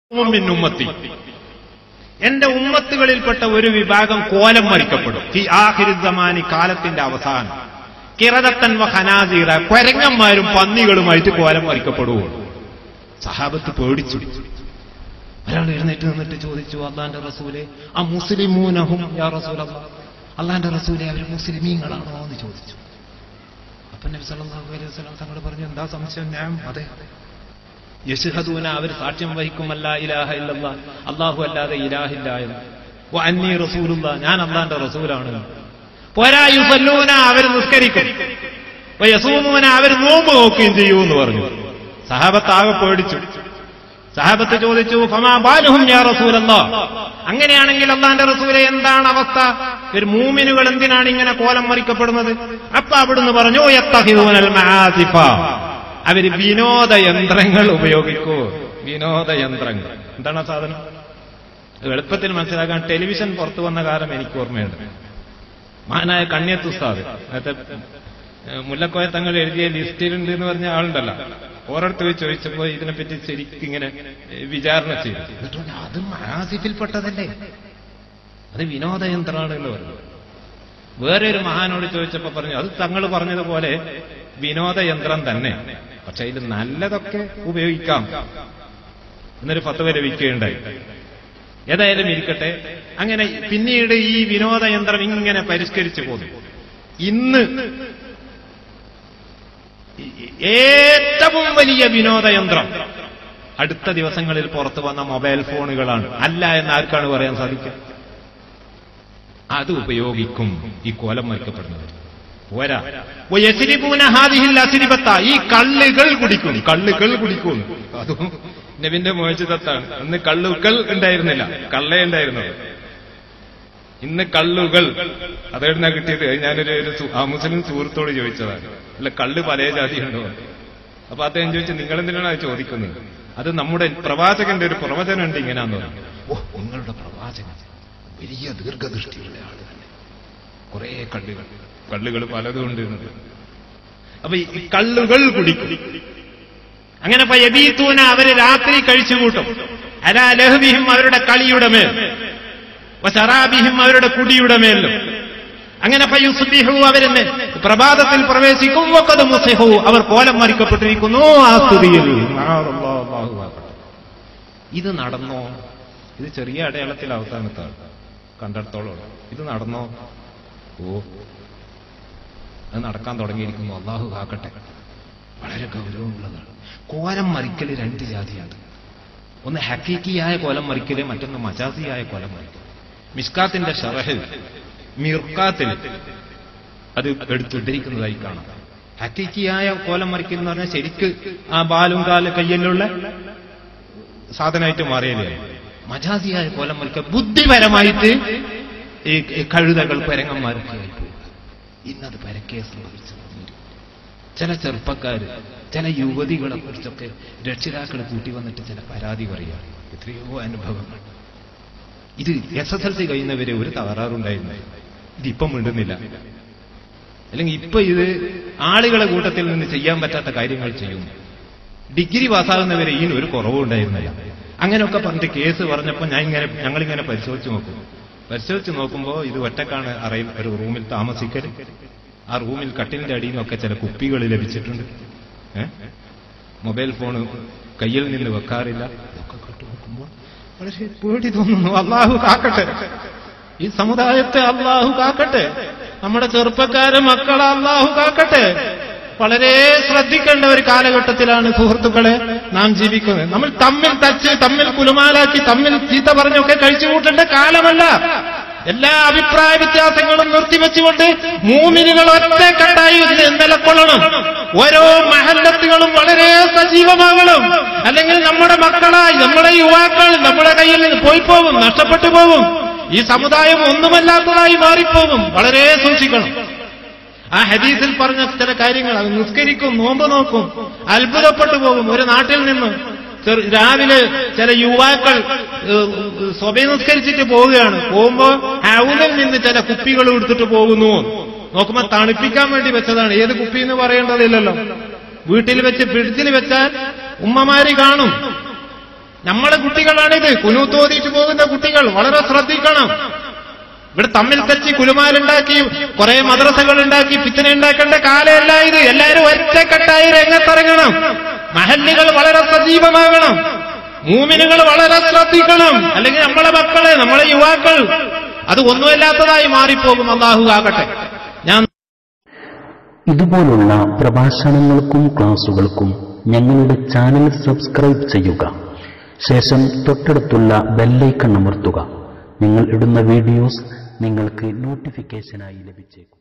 മിൻ ഉമ്മത്തി എന്റെ ഉമ്മത്തുകളിൽപ്പെട്ട ഒരു വിഭാഗം കോലം മരിക്കപ്പെടും ഈ ആഹിരുസമാനി കാലത്തിന്റെ അവസാനം കിറതത്തൻ വ ഖനാസീറ കൊരങ്ങന്മാരും പന്നികളുമായിട്ട് കോലം മരിക്കപ്പെടുകയുള്ളൂ സഹാബത്ത് പേടിച്ചു ഒരാൾ എഴുന്നേറ്റ് നിന്നിട്ട് ചോദിച്ചു അള്ളാന്റെ റസൂലെ ആ മുസ്ലിമൂനഹും യാ റസൂൽ അള്ളാന്റെ റസൂലെ അവർ മുസ്ലിമീങ്ങളാണോ എന്ന് ചോദിച്ചു അപ്പൊ നബി സല്ലല്ലാഹു അലൈഹി വസല്ലം തങ്ങൾ പറഞ്ഞു എന്താ സംശയം ഞാൻ അതെ യശുഹദൂന അവർ സാക്ഷ്യം വഹിക്കും അല്ലാ ഇലാഹ ഇല്ലല്ല അള്ളാഹു അല്ലാതെ ഇലാഹില്ല എന്ന് വ അന്നീ റസൂലുള്ള ഞാൻ അള്ളാന്റെ റസൂലാണ് പോരാ യുസല്ലൂന അവർ നിസ്കരിക്കും വ യസൂമൂന അവർ നോമ്പ് നോക്കുകയും ചെയ്യൂ എന്ന് പറഞ്ഞു സഹാബത്ത് ആകെ പേടിച്ചു സഹാബത്ത് ചോദിച്ചു ഫമാ ബാലുഹും യാ റസൂലല്ലാ അങ്ങനെയാണെങ്കിൽ അള്ളാന്റെ റസൂലെ എന്താണ് അവസ്ഥ ഒരു മൂമിനുകൾ എന്തിനാണ് ഇങ്ങനെ കോലം മറിക്കപ്പെടുന്നത് അപ്പൊ അവിടുന്ന് പറഞ്ഞു യത്തഹിദൂനൽ മആസിഫ അവര് വിനോദയന്ത്രങ്ങൾ ഉപയോഗിക്കൂ വിനോദയന്ത്രങ്ങൾ എന്താണ് ആ സാധനം എളുപ്പത്തിൽ മനസ്സിലാക്കാൻ ടെലിവിഷൻ പുറത്തു വന്ന കാലം എനിക്ക് ഓർമ്മയുണ്ട് മഹാനായ കണ്ണിയത്ത് ഉസ്താദ് നേരത്തെ ഏഹ്, മുല്ലക്കോയ തങ്ങൾ എഴുതിയ ലിസ്റ്റിലുണ്ട് എന്ന് പറഞ്ഞ ആളുണ്ടല്ലോ ഓരോരുത്തർ ചോദിച്ചപ്പോ ഇതിനെപ്പറ്റി ശരിക്കും ഇങ്ങനെ ഏഹ്, വിചാരണ ചെയ്തു എന്നിട്ട് പറഞ്ഞു, അത് മഹാസിഫിൽപ്പെട്ടതല്ലേ അത് വിനോദയന്ത്രമാണല്ലോ പറഞ്ഞു വേറെ ഒരു മഹാനോട് ചോദിച്ചപ്പോ പറഞ്ഞു അത് തങ്ങൾ പറഞ്ഞതുപോലെ വിനോദയന്ത്രം തന്നെ പക്ഷെ ഇതിൽ നല്ലതൊക്കെ ഉപയോഗിക്കാം എന്നൊരു ഫത്വ ലഭിക്കുകയുണ്ടായി ഏതായാലും ഇരിക്കട്ടെ അങ്ങനെ പിന്നീട് ഈ വിനോദയന്ത്രം ഇങ്ങനെ പരിഷ്കരിച്ചു പോന്നു ഇന്ന് ഏറ്റവും വലിയ വിനോദയന്ത്രം അടുത്ത ദിവസങ്ങളിൽ പുറത്തു വന്ന മൊബൈൽ ഫോണുകളാണ് അല്ല എന്ന് ആർക്കാണ് പറയാൻ സാധിക്കുക അത് ഉപയോഗിക്കും ഈ കോലം മറിക്കപ്പെടുന്നവർ പോരാ വയസിരിപൂന ഹാദിഹിൽ അസിരിപത്ത ഈ കള്ളുകൾ കുടിക്കും കള്ളുകൾ കുടിക്കും അതും നബിന്റെ മോചിതത്താണ് അന്ന് കള്ളുകൾ ഉണ്ടായിരുന്നില്ല കള്ളേ ഉണ്ടായിരുന്നത് ഇന്ന് കള്ളുകൾ അതെവിടുന്ന കിട്ടിയത് അത് ഞാനൊരു ഒരു സു- ആ മുസ്ലിം സുഹൃത്തോട് ചോദിച്ചതാണ് അല്ല കള്ള് പല ജാതി ഉണ്ടോ അപ്പൊ അദ്ദേഹം ചോദിച്ചു നിങ്ങൾ എന്തിനാണ് അത് ചോദിക്കുന്നത് അത് നമ്മുടെ പ്രവാചകന്റെ ഒരു പ്രവചനം ഉണ്ട് ഇങ്ങനെയാന്ന് പറഞ്ഞു ഓ നിങ്ങളുടെ പ്രവാചകൻ വലിയ ദീർഘദൃഷ്ടിയുള്ള ആള് തന്നെ കുറെ കള്ളുകൾ കള്ളുകൾ പലതും ഉണ്ട് എന്നത് അപ്പൊ ഈ കള്ളുകൾ കുടിക്കും അങ്ങനെ ഇപ്പൊ യബീത്തൂന അവര് രാത്രി കഴിച്ചുകൂട്ടും അലാ ലഹബിഹിം അവരുടെ കളിയുടെ മേൽ വസറാബിഹിം അവരുടെ കുടിയുടെ മേലും അങ്ങനെ ഫയുസ്ബിഹു അവരെന്ന് പ്രഭാതത്തിൽ പ്രവേശിക്കും വക്കത് മുസിഹു അവർ കോലം മറിക്കപ്പെട്ടിരിക്കുന്നു ആ സ്ഥിതിയിൽ അല്ലാഹു ആക്കട്ടെ. ഇത് നടന്നോ ഇത് ചെറിയ അടയാളത്തിൽ അവസാനത്താണ് കണ്ടിടത്തോളം ഇത് നടന്നോ ഓ അത് നടക്കാൻ തുടങ്ങിയിരിക്കുന്നു അള്ളാഹു കാക്കട്ടെ വളരെ ഗൗരവമുള്ളതാണ് കോലം മറിക്കൽ രണ്ട് ജാതിയാണ് ഒന്ന് ഹക്കീക്കിയായ കോലം മറിക്കല് മറ്റൊന്ന് മജാസിയായ കോലം മറിക്കൽ മിസ്കാത്തിന്റെ ഷറഹിൽ മിർക്കാത്തിൽ അത് എടുത്തുദ്ധരിക്കുന്നതായി കാണാം ഹക്കീക്കിയായ കോലം മറിക്കൽ എന്ന് പറഞ്ഞാൽ ശരിക്ക് ആ ബാലും കാല് കയ്യിലുള്ള സാധനമായിട്ട് മാറിയല്ലേ മജാസിയായ കോലം മറിക്കൽ ബുദ്ധിപരമായിട്ട് ഈ ഈ കഴുതകൾ പരങ്ങന്മാരൊക്കെ ആയിപ്പോയി ഇന്നത് പരക്കെ സംഭവിച്ചു ചില ചെറുപ്പക്കാര് ചില യുവതികളെ കുറിച്ചൊക്കെ രക്ഷിതാക്കൾ കൂട്ടി വന്നിട്ട് ചില പരാതി പറയുകയാണ് എത്രയോ അനുഭവങ്ങൾ ഇത് എസ് എസ് എൽ സി കഴിയുന്നവരെ ഒരു തകരാറുണ്ടായിരുന്നു ഇതിപ്പം മിണ്ടുന്നില്ല അല്ലെങ്കിൽ ഇപ്പൊ ഇത് ആളുകളെ കൂട്ടത്തിൽ നിന്ന് ചെയ്യാൻ പറ്റാത്ത കാര്യങ്ങൾ ചെയ്യുന്നു ഡിഗ്രി പാസ്സാകുന്നവരെ ഇതിന് ഒരു കുറവും ഉണ്ടായിരുന്നില്ല അങ്ങനെയൊക്കെ പറഞ്ഞിട്ട് കേസ് പറഞ്ഞപ്പോൾ ഞാൻ ഇങ്ങനെ ഞങ്ങളിങ്ങനെ പരിശോധിച്ച് നോക്കും പരിശോധിച്ച് നോക്കുമ്പോൾ ഇത് ഒറ്റക്കാണ് അറയിൽ ഒരു റൂമിൽ താമസിക്കൽ ആ റൂമിൽ കട്ടിലിന്റെ അടിയിൽ നിന്നൊക്കെ ചില കുപ്പികൾ ലഭിച്ചിട്ടുണ്ട് ഏ? മൊബൈൽ ഫോൺ കയ്യിൽ നിന്ന് വെക്കാറില്ല ഇതൊക്കെ കേട്ട് നോക്കുമ്പോൾ വളരെ പേടി തോന്നുന്നു അള്ളാഹു കാക്കട്ടെ ഈ സമുദായത്തെ അള്ളാഹു കാക്കട്ടെ നമ്മുടെ ചെറുപ്പക്കാരെ മക്കളെ അള്ളാഹു കാക്കട്ടെ വളരെ ശ്രദ്ധിക്കേണ്ട ഒരു കാലഘട്ടത്തിലാണ് സുഹൃത്തുക്കളെ നാം ജീവിക്കുന്നത് നമ്മൾ തമ്മിൽ തച്ച് തമ്മിൽ കുലുമാലാക്കി തമ്മിൽ ചീത്ത പറഞ്ഞൊക്കെ കഴിച്ചു കൂട്ടേണ്ട കാലമല്ല എല്ലാ അഭിപ്രായ വ്യത്യാസങ്ങളും നിർത്തിവെച്ചുകൊണ്ട് മൂമിനുകൾ ഒറ്റക്കെട്ടായി നിലക്കൊള്ളണം ഓരോ മഹല്ലത്തുകളും വളരെ സജീവമാകണം അല്ലെങ്കിൽ നമ്മുടെ മക്കളായി നമ്മുടെ യുവാക്കൾ നമ്മുടെ കയ്യിൽ നിന്ന് പോയി പോകും നഷ്ടപ്പെട്ടു പോകും ഈ സമുദായം ഒന്നുമല്ലാത്തതായി മാറിപ്പോകും വളരെ സൂക്ഷിക്കണം ആ ഹദീസിൽ പറഞ്ഞ ചില കാര്യങ്ങൾ അത് നിസ്കരിക്കും നോമ്പ് നോക്കും അത്ഭുതപ്പെട്ടു പോകും ഒരു നാട്ടിൽ നിന്ന് ചെറു- രാവിലെ ചില യുവാക്കൾ ഏഹ്, സ്വഭ നിസ്കരിച്ചിട്ട് പോവുകയാണ് പോകുമ്പോ ഹൗലിൽ നിന്ന് ചില കുപ്പികൾ എടുത്തിട്ട് പോകുന്നു നോക്കുമ്പോ തണുപ്പിക്കാൻ വേണ്ടി വെച്ചതാണ് ഏത് കുപ്പി എന്ന് പറയേണ്ടതില്ലല്ലോ വീട്ടിൽ വെച്ച് ഫ്രിഡ്ജിൽ വെച്ചാൽ ഉമ്മമാര് കാണും നമ്മളെ കുട്ടികളാണിത് കുനൂത്തോതിയിട്ട് പോകുന്ന കുട്ടികൾ വളരെ ശ്രദ്ധിക്കണം ഇവിടെ തമ്മിൽ തച്ചി കുലുമാലുണ്ടാക്കി കുറെ മദ്രസകൾ ഉണ്ടാക്കി പിത്തന ഉണ്ടാക്കേണ്ട കാലമല്ല ഇത് എല്ലാവരും ഒറ്റക്കെട്ടായി രംഗത്തിറങ്ങണം മഹല്ലുകൾ വളരെ സജീവമാകണം മൂമിനുകൾ വളരെ ശ്രദ്ധിക്കണം അല്ലെങ്കിൽ നമ്മളെ മക്കള് നമ്മളെ യുവാക്കൾ അത് ഒന്നുമല്ലാത്തതായി മാറിപ്പോകും അള്ളാഹു ആകട്ടെ ഞാൻ ഇതുപോലുള്ള പ്രഭാഷണങ്ങൾക്കും ക്ലാസുകൾക്കും ഞങ്ങളുടെ ചാനൽ സബ്സ്ക്രൈബ് ചെയ്യുക ശേഷം തൊട്ടടുത്തുള്ള ബെല്ലൈക്കൺ അമർത്തുക നിങ്ങൾ ഇടുന്ന വീഡിയോസ് നിങ്ങൾക്ക് നോട്ടിഫിക്കേഷനായി ലഭിച്ചേക്കും